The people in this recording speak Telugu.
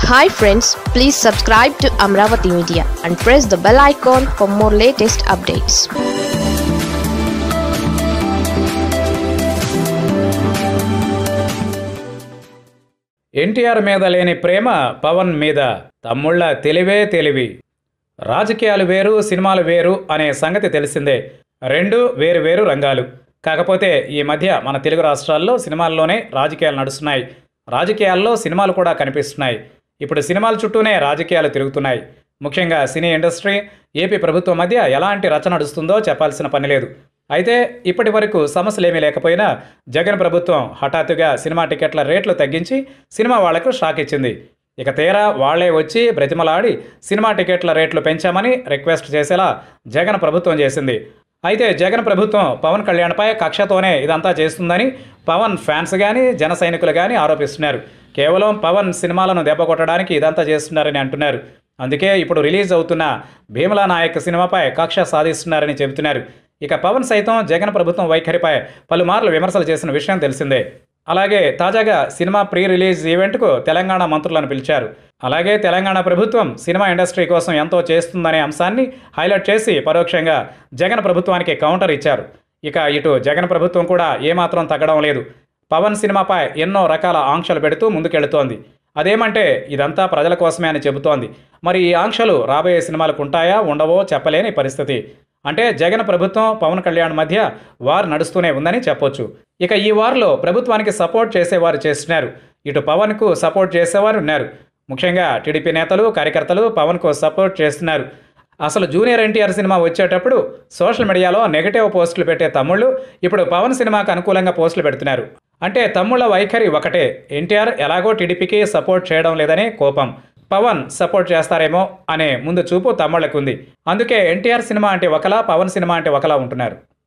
hi friends please subscribe to Amaravati media and press the bell icon for more latest updates NTR మీద లేని ప్రేమ పవన్ మీద తమ్ముళ్ళ తెలివే తెలివి రాజకీయాలు వేరు సినిమాలు వేరు అనే సంగతి తెలిసిందే రెండు వేరు వేరు రంగాలు కాకపోతే ఈ మధ్య మన తెలుగు రాష్ట్రాల్లో సినిమాల్లోనే రాజకీయాలు నడుస్తున్నాయి రాజకీయాల్లో సినిమాలు కూడా కనిపిస్తున్నాయి ఇప్పుడు సినిమాల చుట్టూనే రాజకీయాలు తిరుగుతున్నాయి ముఖ్యంగా సినీ ఇండస్ట్రీ ఏపీ ప్రభుత్వం మధ్య ఎలాంటి రచ నడుస్తుందో చెప్పాల్సిన పని లేదు అయితే ఇప్పటి వరకు సమస్యలేమీ లేకపోయినా జగన్ ప్రభుత్వం హఠాత్తుగా సినిమా టికెట్ల రేట్లు తగ్గించి సినిమా వాళ్లకు షాక్ ఇచ్చింది ఇక తీరా వాళ్లే వచ్చి బ్రతిమలాడి సినిమా టికెట్ల రేట్లు పెంచామని రిక్వెస్ట్ చేసేలా జగన్ ప్రభుత్వం చేసింది అయితే జగన్ ప్రభుత్వం పవన్ కళ్యాణ్పై కక్షతోనే ఇదంతా చేస్తుందని పవన్ ఫ్యాన్స్ కానీ జన సైనికులు కానీ ఆరోపిస్తున్నారు కేవలం పవన్ సినిమాలను దెబ్బకొట్టడానికి ఇదంతా చేస్తున్నారని అంటున్నారు అందుకే ఇప్పుడు రిలీజ్ అవుతున్న భీమలా నాయక్ సినిమాపై కక్ష సాధిస్తున్నారని చెబుతున్నారు ఇక పవన్ సైతం జగన్ ప్రభుత్వం వైఖరిపై పలుమార్లు విమర్శలు చేసిన విషయం తెలిసిందే అలాగే తాజాగా సినిమా ప్రీ రిలీజ్ ఈవెంట్కు తెలంగాణ మంత్రులను పిలిచారు అలాగే తెలంగాణ ప్రభుత్వం సినిమా ఇండస్ట్రీ కోసం ఎంతో చేస్తుందనే అంశాన్ని హైలైట్ చేసి పరోక్షంగా జగన్ ప్రభుత్వానికి కౌంటర్ ఇచ్చారు ఇక ఇటు జగన్ ప్రభుత్వం కూడా ఏమాత్రం తగ్గడం లేదు పవన్ సినిమాపై ఎన్నో రకాల ఆంక్షలు పెడుతూ ముందుకెళుతోంది అదేమంటే ఇదంతా ప్రజల కోసమే అని చెబుతోంది మరి ఈ ఆంక్షలు రాబోయే సినిమాలకు ఉంటాయా ఉండవో చెప్పలేని పరిస్థితి అంటే జగన్ ప్రభుత్వం పవన్ కళ్యాణ్ మధ్య వార్ నడుస్తూనే ఉందని చెప్పొచ్చు ఇక ఈ వార్లో ప్రభుత్వానికి సపోర్ట్ చేసేవారు చేస్తున్నారు ఇటు పవన్కు సపోర్ట్ చేసేవారు ఉన్నారు ముఖ్యంగా టీడీపీ నేతలు కార్యకర్తలు పవన్కు సపోర్ట్ చేస్తున్నారు అసలు జూనియర్ ఎన్టీఆర్ సినిమా వచ్చేటప్పుడు సోషల్ మీడియాలో నెగటివ్ పోస్టులు పెట్టే తమ్ముళ్ళు ఇప్పుడు పవన్ సినిమాకు అనుకూలంగా పోస్టులు పెడుతున్నారు అంటే తమ్ముళ్ళ వైఖరి ఒకటే ఎన్టీఆర్ ఎలాగో టీడీపీకి సపోర్ట్ చేయడం లేదనే కోపం పవన్ సపోర్ట్ చేస్తారేమో అనే ముందు చూపు తమ్ముళ్ళకుంది అందుకే ఎన్టీఆర్ సినిమా అంటే ఒకలా పవన్ సినిమా అంటే ఒకలా ఉంటున్నారు